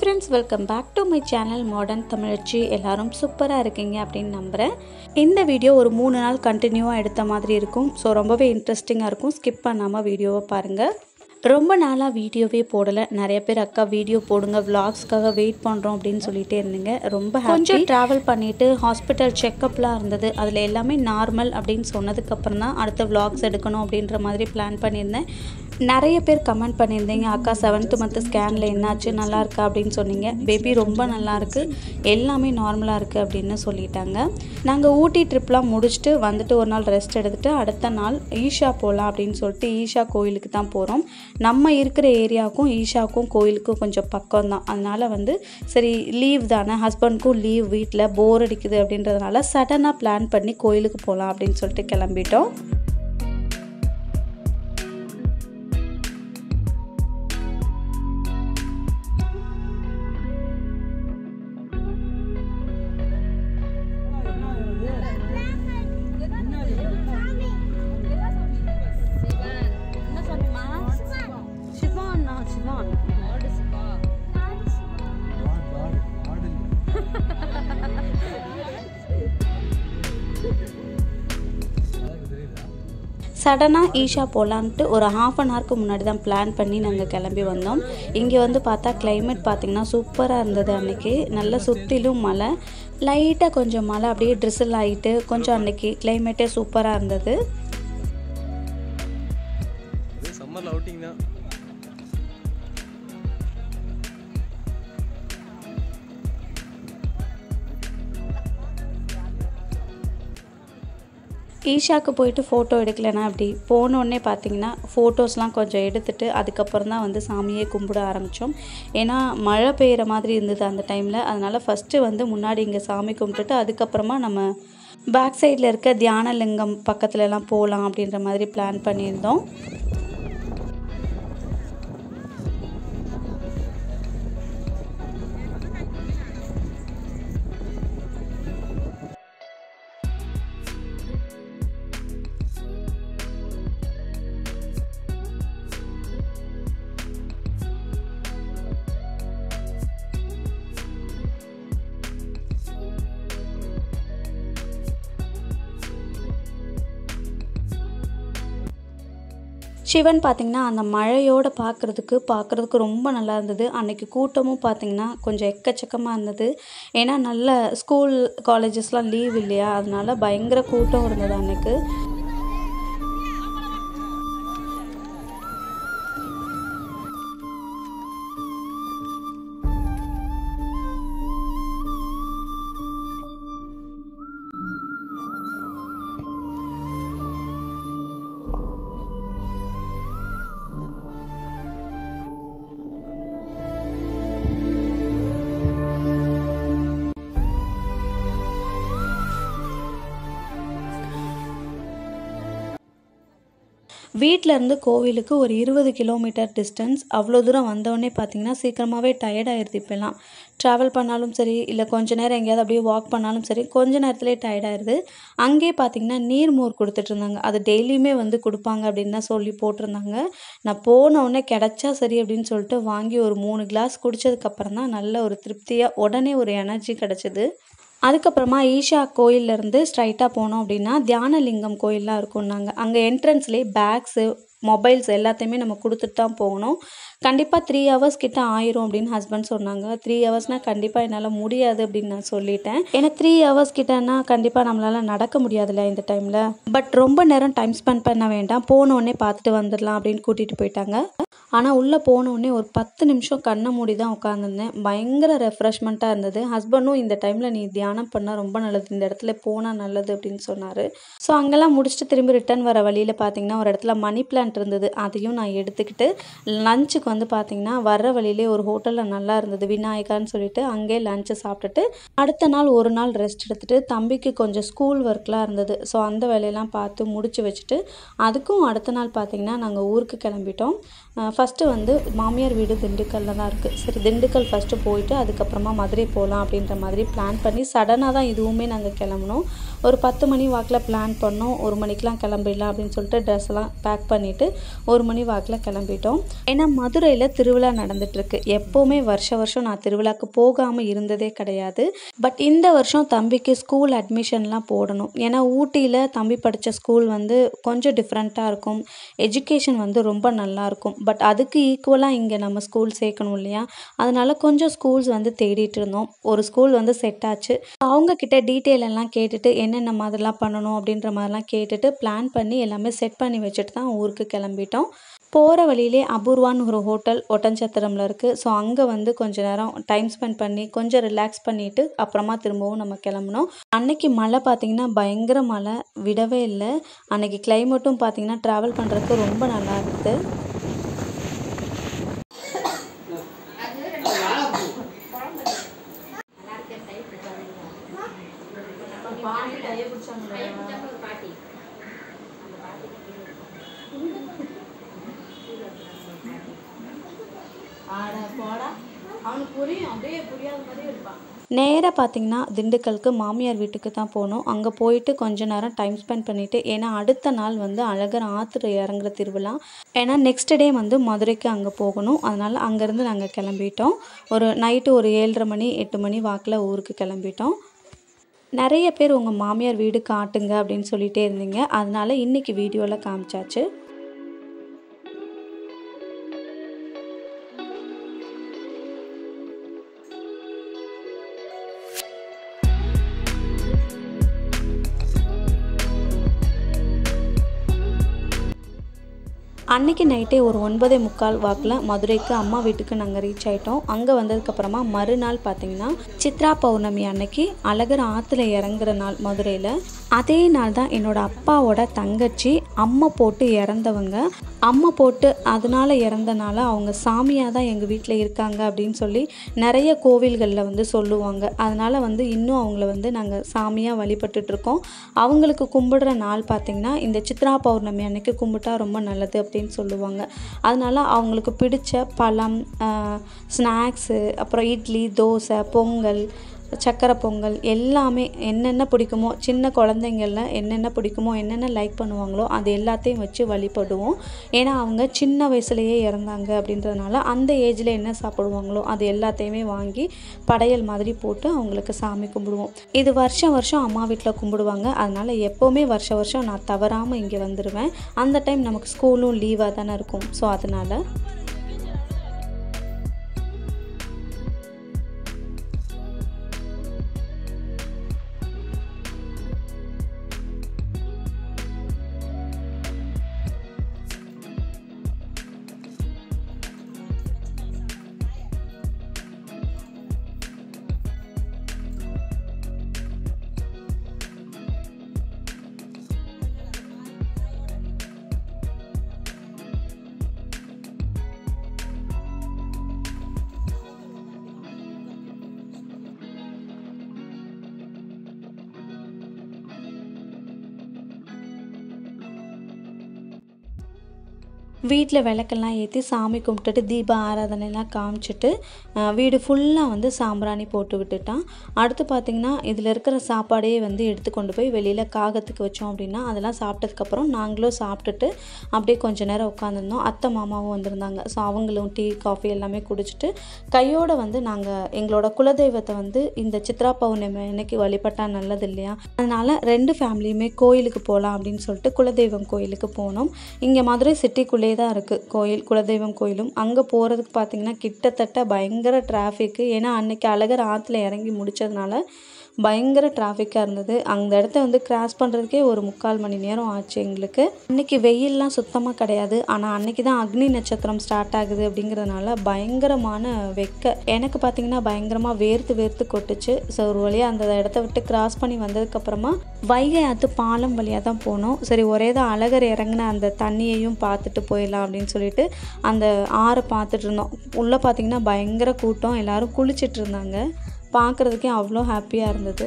friends welcome back to my channel modern தமிழச்சி எல்லாரும் சூப்பராக இருக்கீங்க அப்படின்னு நம்புகிறேன் இந்த வீடியோ ஒரு மூணு நாள் கண்டினியூவாக எடுத்த மாதிரி இருக்கும் ஸோ ரொம்பவே இன்ட்ரெஸ்டிங்காக இருக்கும் ஸ்கிப் பண்ணாமல் வீடியோவை பாருங்கள் ரொம்ப நாளாக வீடியோவே போடலை நிறைய பேர் அக்கா வீடியோ போடுங்க vlogsக்காக வெயிட் பண்ணுறோம் அப்படின்னு சொல்லிட்டே இருந்தீங்க ரொம்ப கொஞ்சம் ட்ராவல் பண்ணிவிட்டு ஹாஸ்பிட்டல் செக்கப்லாம் இருந்தது அதில் எல்லாமே நார்மல் அப்படின்னு சொன்னதுக்கப்புறம் தான் அடுத்த vlogs எடுக்கணும் அப்படின்ற மாதிரி பிளான் பண்ணியிருந்தேன் நிறைய பேர் கமெண்ட் பண்ணியிருந்தீங்க அக்கா செவன்த்து மந்த் ஸ்கேனில் என்னாச்சு நல்லா இருக்கா அப்படின்னு சொன்னீங்க பேபி ரொம்ப நல்லா இருக்கு எல்லாமே நார்மலாக இருக்குது அப்படின்னு சொல்லிட்டாங்க நாங்கள் ஊட்டி ட்ரிப்லாம் முடிச்சுட்டு வந்துட்டு ஒரு நாள் ரெஸ்ட் எடுத்துட்டு அடுத்த நாள் ஈஷா போகலாம் அப்படின்னு சொல்லிட்டு ஈஷா கோயிலுக்கு தான் போகிறோம் நம்ம இருக்கிற ஏரியாவுக்கும் ஈஷாவுக்கும் கோயிலுக்கும் கொஞ்சம் பக்கம் தான் அதனால் வந்து சரி லீவ் தானே ஹஸ்பண்ட்க்கும் லீவ் வீட்டில் போர் அடிக்குது அப்படின்றதுனால சடனாக பிளான் பண்ணி கோயிலுக்கு போகலாம் அப்படின்னு சொல்லிட்டு கிளம்பிட்டோம் சடனாக ஈஷா போகலான்ட்டு ஒரு ஹாஃப் அன் ஹவருக்கு முன்னாடி தான் பிளான் பண்ணி நாங்கள் கிளம்பி வந்தோம் இங்கே வந்து பார்த்தா climate பார்த்திங்கன்னா சூப்பராக இருந்தது அன்னைக்கு நல்ல சுற்றிலும் மழை லைட்டாக கொஞ்சம் மழை அப்படியே ட்ரிசில் ஆகிட்டு கொஞ்சம் அன்னைக்கு கிளைமேட்டே சூப்பராக இருந்தது இது சம்மரில் அவுட்டிங் தான் ஈஷாக்கு போயிட்டு ஃபோட்டோ எடுக்கலைன்னா அப்படி போனோடனே பார்த்தீங்கன்னா ஃபோட்டோஸ்லாம் கொஞ்சம் எடுத்துட்டு அதுக்கப்புறம் தான் வந்து சாமியே கும்பிட ஆரம்பித்தோம் ஏன்னா மழை பெய்கிற மாதிரி இருந்தது அந்த டைமில் அதனால் ஃபஸ்ட்டு வந்து முன்னாடி இங்கே சாமி கும்பிட்டுட்டு அதுக்கப்புறமா நம்ம பேக் சைடில் இருக்க தியானலிங்கம் பக்கத்துலலாம் போகலாம் அப்படின்ற மாதிரி பிளான் பண்ணியிருந்தோம் சிவன் பார்த்திங்கன்னா அந்த மழையோடு பார்க்குறதுக்கு பார்க்குறதுக்கு ரொம்ப நல்லா இருந்தது அன்னைக்கு கூட்டமும் பார்த்திங்கன்னா கொஞ்சம் எக்கச்சக்கமாக இருந்தது ஏன்னா நல்ல ஸ்கூல் காலேஜஸ்லாம் லீவ் இல்லையா அதனால பயங்கர கூட்டம் இருந்தது அன்னைக்கு வீட்டில் இருந்து கோவிலுக்கு ஒரு இருபது கிலோமீட்டர் டிஸ்டன்ஸ் அவ்வளோ தூரம் வந்தோடனே பார்த்தீங்கன்னா சீக்கிரமாகவே டயர்ட் ஆயிடுது இப்போல்லாம் ட்ராவல் பண்ணாலும் சரி இல்லை கொஞ்ச நேரம் எங்கேயாவது அப்படியே வாக் பண்ணாலும் சரி கொஞ்ச நேரத்துலேயே டயர்ட் ஆயிடுது அங்கேயே பார்த்தீங்கன்னா நீர்மோர் கொடுத்துட்டு இருந்தாங்க அது டெய்லியுமே வந்து கொடுப்பாங்க அப்படின்னு தான் சொல்லி போட்டிருந்தாங்க நான் போன உடனே கிடச்சா சரி அப்படின்னு சொல்லிட்டு வாங்கி ஒரு மூணு கிளாஸ் குடித்ததுக்கப்புறம் தான் நல்ல ஒரு திருப்தியாக உடனே ஒரு எனர்ஜி கிடச்சிது அதுக்கப்புறமா ஈஷா கோயிலேருந்து ஸ்ட்ரைட்டாக போனோம் அப்படின்னா தியானலிங்கம் கோயிலெலாம் இருக்கும்னாங்க அங்கே என்ட்ரன்ஸ்லேயே பேக்ஸு மொபைல்ஸ் எல்லாத்தையுமே நம்ம கொடுத்துட்டு தான் போகணும் கண்டிப்பாக த்ரீ ஹவர்ஸ் கிட்ட ஆயிரும் அப்படின்னு ஹஸ்பண்ட் சொன்னாங்க த்ரீ ஹவர்ஸ்னால் கண்டிப்பாக என்னால் முடியாது அப்படின்னு நான் சொல்லிட்டேன் ஏன்னா த்ரீ ஹவர்ஸ் கிட்டனா கண்டிப்பாக நம்மளால் நடக்க முடியாதுல்ல இந்த டைமில் பட் ரொம்ப நேரம் டைம் ஸ்பெண்ட் பண்ண வேண்டாம் போன உடனே பார்த்துட்டு வந்துடலாம் அப்படின்னு கூட்டிகிட்டு போயிட்டாங்க ஆனால் உள்ளே போன உடனே ஒரு பத்து நிமிஷம் கண்ணை மூடி தான் உட்காந்துருந்தேன் பயங்கர ரெஃப்ரெஷ்மெண்ட்டாக இருந்தது ஹஸ்பண்டும் இந்த டைமில் நீ தியானம் பண்ணால் ரொம்ப நல்லது இந்த இடத்துல போனால் நல்லது அப்படின்னு சொன்னார் ஸோ அங்கெல்லாம் முடிச்சுட்டு திரும்பி ரிட்டர்ன் வர வழியில் பார்த்தீங்கன்னா ஒரு இடத்துல மணி பிளான்ட் இருந்தது அதையும் நான் எடுத்துக்கிட்டு லஞ்சுக்கு வந்து பார்த்தீங்கன்னா வர்ற வழியிலே ஒரு ஹோட்டலில் நல்லா இருந்தது விநாயகான்னு சொல்லிட்டு அங்கேயே லஞ்சை சாப்பிட்டுட்டு அடுத்த நாள் ஒரு நாள் ரெஸ்ட் எடுத்துட்டு தம்பிக்கு கொஞ்சம் ஸ்கூல் ஒர்க்லாம் இருந்தது ஸோ அந்த வேலையெல்லாம் பார்த்து முடிச்சு வச்சுட்டு அதுக்கும் அடுத்த நாள் பார்த்தீங்கன்னா நாங்கள் ஊருக்கு கிளம்பிட்டோம் ஃபஸ்ட்டு வந்து மாமியார் வீடு திண்டுக்கல்ல தான் இருக்குது சரி திண்டுக்கல் ஃபஸ்ட்டு போயிட்டு அதுக்கப்புறமா மதுரை போகலாம் அப்படின்ற மாதிரி பிளான் பண்ணி சடனாக தான் இதுவுமே நாங்கள் கிளம்புனோம் ஒரு பத்து மணி வாக்கில் பிளான் பண்ணோம் ஒரு மணிக்கெலாம் கிளம்பிடலாம் அப்படின்னு சொல்லிட்டு ட்ரெஸ் எல்லாம் பேக் பண்ணிவிட்டு ஒரு மணி வாக்கில் கிளம்பிட்டோம் ஏன்னா மதுரையில் திருவிழா நடந்துட்டுருக்கு எப்போவுமே வருஷ வருஷம் நான் திருவிழாக்கு போகாமல் இருந்ததே கிடையாது பட் இந்த வருஷம் தம்பிக்கு ஸ்கூல் அட்மிஷன்லாம் போடணும் ஏன்னா ஊட்டியில் தம்பி படித்த ஸ்கூல் வந்து கொஞ்சம் டிஃப்ரெண்ட்டாக இருக்கும் எஜுகேஷன் வந்து ரொம்ப நல்லாயிருக்கும் பட் அதுக்கு ஈக்குவலாக இங்கே நம்ம ஸ்கூல் சேர்க்கணும் இல்லையா அதனால கொஞ்சம் ஸ்கூல்ஸ் வந்து தேடிட்டு இருந்தோம் ஒரு ஸ்கூல் வந்து செட் ஆச்சு அவங்க கிட்ட டீட்டெயில் எல்லாம் கேட்டுட்டு என்னென்ன மாதிரிலாம் பண்ணணும் அப்படின்ற மாதிரிலாம் கேட்டுட்டு பிளான் பண்ணி எல்லாமே செட் பண்ணி வச்சுட்டு தான் ஊருக்கு கிளம்பிட்டோம் போகிற வழியிலே அபூர்வான்னு ஒரு ஹோட்டல் ஒட்டன்சத்திரமில் இருக்குது ஸோ அங்கே வந்து கொஞ்ச நேரம் டைம் ஸ்பெண்ட் பண்ணி கொஞ்சம் ரிலாக்ஸ் பண்ணிவிட்டு அப்புறமா திரும்பவும் நம்ம கிளம்புனோம் அன்னைக்கு மழை பார்த்திங்கன்னா பயங்கர மழை விடவே இல்லை அன்னைக்கு கிளைமேட்டும் பார்த்திங்கன்னா ட்ராவல் பண்ணுறதுக்கு ரொம்ப நல்லா இருக்குது அவனுக்கு புரியும் அப்படியே புரியாத மாதிரி இருப்பான் நேராக பார்த்தீங்கன்னா திண்டுக்கலுக்கு மாமியார் வீட்டுக்கு தான் போனோம் அங்கே போயிட்டு கொஞ்ச நேரம் டைம் ஸ்பெண்ட் பண்ணிவிட்டு ஏன்னா அடுத்த நாள் வந்து அழகர் ஆற்றுல இறங்குற திருவிழா ஏன்னா நெக்ஸ்ட் டே வந்து மதுரைக்கு அங்கே போகணும் அதனால் அங்கேருந்து நாங்கள் கிளம்பிட்டோம் ஒரு நைட்டு ஒரு ஏழரை மணி எட்டு மணி வாக்கில் ஊருக்கு கிளம்பிட்டோம் நிறைய பேர் உங்கள் மாமியார் வீடு காட்டுங்க அப்படின்னு சொல்லிகிட்டே இருந்தீங்க அதனால் இன்றைக்கி வீடியோவில் காமிச்சாச்சு அன்னைக்கு நைட்டே ஒரு ஒன்பதே முக்கால் வாக்கில் மதுரைக்கு அம்மா வீட்டுக்கு நாங்கள் ரீச் ஆயிட்டோம் அங்கே வந்ததுக்கப்புறமா மறுநாள் பார்த்தீங்கன்னா சித்ரா பௌர்ணமி அன்னைக்கு அழகர் ஆற்றுல இறங்குற நாள் மதுரையில் அதே நாள் தான் என்னோட அப்பாவோட தங்கச்சி அம்மா போட்டு இறந்தவங்க அம்மா போட்டு அதனால இறந்தனால அவங்க சாமியாக தான் எங்கள் வீட்டில் இருக்காங்க அப்படின்னு சொல்லி நிறைய கோவில்களில் வந்து சொல்லுவாங்க அதனால் வந்து இன்னும் அவங்கள வந்து நாங்கள் சாமியாக வழிபட்டுட்ருக்கோம் அவங்களுக்கு கும்பிடுற நாள் பார்த்திங்கன்னா இந்த சித்ரா பௌர்ணமி அன்னைக்கு கும்பிட்டா ரொம்ப நல்லது அப்படின்னு சொல்லுவாங்க அதனால் அவங்களுக்கு பிடிச்ச பழம் ஸ்நாக்ஸு அப்புறம் இட்லி தோசை பொங்கல் சக்கரை பொங்கல் எல்லாமே என்னென்ன பிடிக்குமோ சின்ன குழந்தைங்கள என்னென்ன பிடிக்குமோ என்னென்ன லைக் பண்ணுவாங்களோ அது எல்லாத்தையும் வச்சு வழிபடுவோம் ஏன்னா அவங்க சின்ன வயசுலேயே இறந்தாங்க அப்படின்றதுனால அந்த ஏஜில் என்ன சாப்பிடுவாங்களோ அது எல்லாத்தையுமே வாங்கி படையல் மாதிரி போட்டு அவங்களுக்கு சாமி கும்பிடுவோம் இது வருஷம் வருஷம் அம்மா வீட்டில் கும்பிடுவாங்க அதனால் எப்போவுமே வருஷ வருஷம் நான் தவறாமல் இங்கே வந்துடுவேன் அந்த டைம் நமக்கு ஸ்கூலும் லீவாக தானே இருக்கும் ஸோ அதனால் வீட்டில் விளக்கெல்லாம் ஏற்றி சாமி கும்பிட்டுட்டு தீப ஆராதனைலாம் காமிச்சிட்டு அஹ், வீடு ஃபுல்லாக வந்து சாம்பிராணி போட்டு விட்டுட்டான் அடுத்து பார்த்திங்கன்னா இதில் இருக்கிற சாப்பாடையே வந்து எடுத்து கொண்டு போய் வெளியில் காகத்துக்கு வச்சோம் அப்படின்னா அதெல்லாம் சாப்பிட்டதுக்கப்புறம் நாங்களும் சாப்பிட்டுட்டு அப்படியே கொஞ்ச நேரம் உட்காந்துருந்தோம் அத்தை மாமாவும் வந்திருந்தாங்க ஸோ அவங்களும் டீ காஃபி எல்லாமே குடிச்சிட்டு கையோட வந்து நாங்கள் எங்களோட குலதெய்வத்தை வந்து இந்த சித்ரா பௌர்ணமி அன்னைக்கு வழிபட்டா நல்லது இல்லையா அதனால ரெண்டு ஃபேமிலியுமே கோயிலுக்கு போகலாம் அப்படின்னு சொல்லிட்டு குலதெய்வம் கோயிலுக்கு போனோம் இங்கே மதுரை சிட்டிக்குள்ளேயே தான் இருக்குது கோயில் குலதெய்வம் கோயிலும் அங்கே போகிறதுக்கு பார்த்தீங்கன்னா கிட்டத்தட்ட பயங்கர டிராஃபிக்கு ஏன்னா அன்னைக்கு அழகர் ஆற்றுல இறங்கி முடிச்சதுனால பயங்கர டிராஃபிக்காக இருந்தது அந்த இடத்த வந்து கிராஸ் பண்ணுறதுக்கே ஒரு முக்கால் மணி நேரம் ஆச்சு எங்களுக்கு இன்னைக்கு வெயில்லாம் சுத்தமாக கிடையாது ஆனால் அன்னைக்கு தான் அக்னி நட்சத்திரம் ஸ்டார்ட் ஆகுது அப்படிங்கிறதுனால பயங்கரமான வெக்க எனக்கு பார்த்தீங்கன்னா பயங்கரமாக வேர்த்து வேர்த்து கொட்டுச்சு ஸோ ஒரு வழியாக அந்த இடத்த விட்டு கிராஸ் பண்ணி வந்ததுக்கப்புறமா வைகை ஆற்று பாலம் வழியாக தான் போனோம் சரி ஒரே தான் அழகர் இறங்கின அந்த தண்ணியையும் பார்த்துட்டு போயிடலாம் அப்படின்னு சொல்லிட்டு அந்த ஆறை பார்த்துட்டு இருந்தோம் உள்ளே பார்த்தீங்கன்னா பயங்கர கூட்டம் எல்லாரும் குளிச்சிட்டு இருந்தாங்க பார்க்குறதுக்கே அவ்வளோ ஹாப்பியாக இருந்தது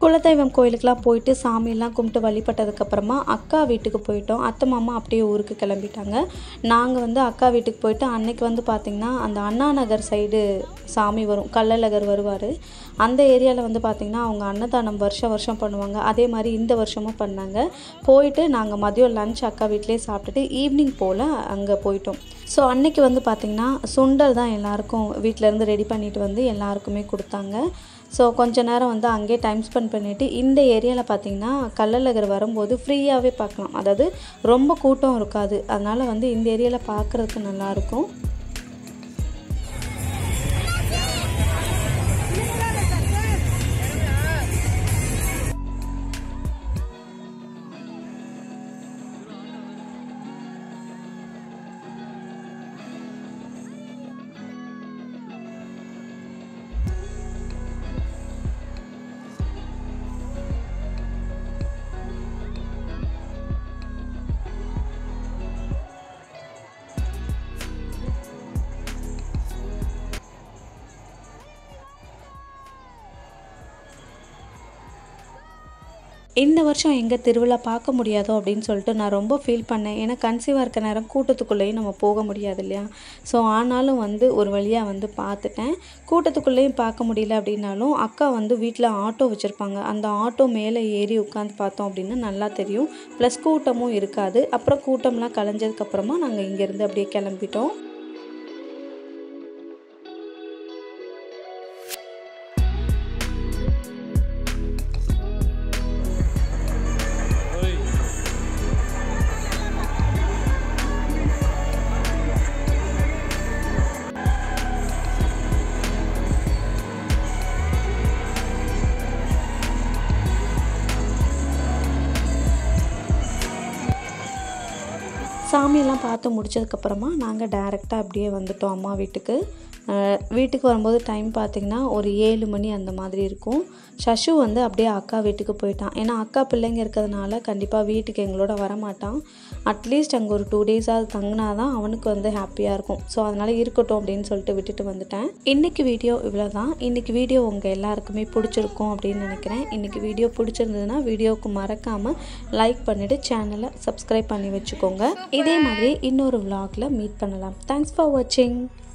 குலதெய்வம் கோயிலுக்கெலாம் போயிட்டு சாமியெல்லாம் கும்பிட்டு வழிபட்டதுக்கப்புறமா அக்கா வீட்டுக்கு போயிட்டோம் அத்தை மாமா அப்படியே ஊருக்கு கிளம்பிட்டாங்க நாங்கள் வந்து அக்கா வீட்டுக்கு போயிட்டு அன்னைக்கு வந்து பார்த்திங்கன்னா அந்த அண்ணா நகர் சைடு சாமி வரும் கள்ளழகர் வருவார் அந்த ஏரியாவில் வந்து பார்த்திங்கன்னா அவங்க அன்னதானம் வருஷம் வருஷம் பண்ணுவாங்க அதே மாதிரி இந்த வருஷமும் பண்ணாங்க போயிட்டு நாங்கள் மதியம் லஞ்ச் அக்கா வீட்டிலே சாப்பிட்டுட்டு ஈவினிங் போல் அங்கே போயிட்டோம் ஸோ அன்னைக்கு வந்து பார்த்திங்கன்னா சுண்டல் தான் எல்லாருக்கும் வீட்டிலேருந்து ரெடி பண்ணிட்டு வந்து எல்லாருக்குமே கொடுத்தாங்க ஸோ கொஞ்ச நேரம் வந்து அங்கேயே டைம் ஸ்பெண்ட் பண்ணிவிட்டு இந்த ஏரியாவில் பார்த்தீங்கன்னா கள்ளழகர் வரும்போது ஃப்ரீயாகவே பார்க்கலாம் அதாவது ரொம்ப கூட்டம் இருக்காது அதனால் வந்து இந்த ஏரியாவில் பார்க்குறதுக்கு நல்லாயிருக்கும் இந்த வருஷம் எங்கே திருவிழா பார்க்க முடியாதோ அப்படின்னு சொல்லிட்டு நான் ரொம்ப ஃபீல் பண்ணேன் ஏன்னா கன்சீவாக இருக்க நேரம் கூட்டத்துக்குள்ளேயும் நம்ம போக முடியாது இல்லையா ஸோ ஆனாலும் வந்து ஒரு வழியாக வந்து பார்த்துட்டேன் கூட்டத்துக்குள்ளேயும் பார்க்க முடியல அப்படின்னாலும் அக்கா வந்து வீட்டில் ஆட்டோ வச்சுருப்பாங்க அந்த ஆட்டோ மேலே ஏறி உட்காந்து பார்த்தோம் அப்படின்னா நல்லா தெரியும் ப்ளஸ் கூட்டமும் இருக்காது அப்புறம் கூட்டம்லாம் கலைஞ்சதுக்கப்புறமா நாங்கள் இங்கேருந்து அப்படியே கிளம்பிட்டோம் சாமியெல்லாம் பார்த்து முடிச்சதுக்கப்புறமா நாங்கள் டேரெக்டாக அப்படியே வந்துட்டோம் அம்மா வீட்டுக்கு அஹ் வீட்டுக்கு வரும்போது டைம் பார்த்திங்கன்னா ஒரு ஏழு மணி அந்த மாதிரி இருக்கும் சஷு வந்து அப்படியே அக்கா வீட்டுக்கு போயிட்டான் ஏன்னா அக்கா பிள்ளைங்க இருக்கிறதுனால கண்டிப்பாக வீட்டுக்கு எங்களோட வரமாட்டான் அட்லீஸ்ட் அங்கே ஒரு டூ டேஸாவது தங்கினா தான் அவனுக்கு வந்து ஹாப்பியாக இருக்கும் ஸோ அதனால் இருக்கட்டும் அப்படின்னு சொல்லிட்டு விட்டுட்டு வந்துட்டேன் இன்றைக்கி வீடியோ இவ்வளோ தான் இன்றைக்கி வீடியோ உங்கள் எல்லாருக்குமே பிடிச்சிருக்கும் அப்படின்னு நினைக்கிறேன் இன்றைக்கி வீடியோ பிடிச்சிருந்ததுன்னா வீடியோவுக்கு மறக்காமல் லைக் பண்ணிவிட்டு சேனலை சப்ஸ்கிரைப் பண்ணி வச்சுக்கோங்க இதே மாதிரி இன்னொரு vlogல மீட் பண்ணலாம் தேங்க்ஸ் ஃபார் வாட்சிங்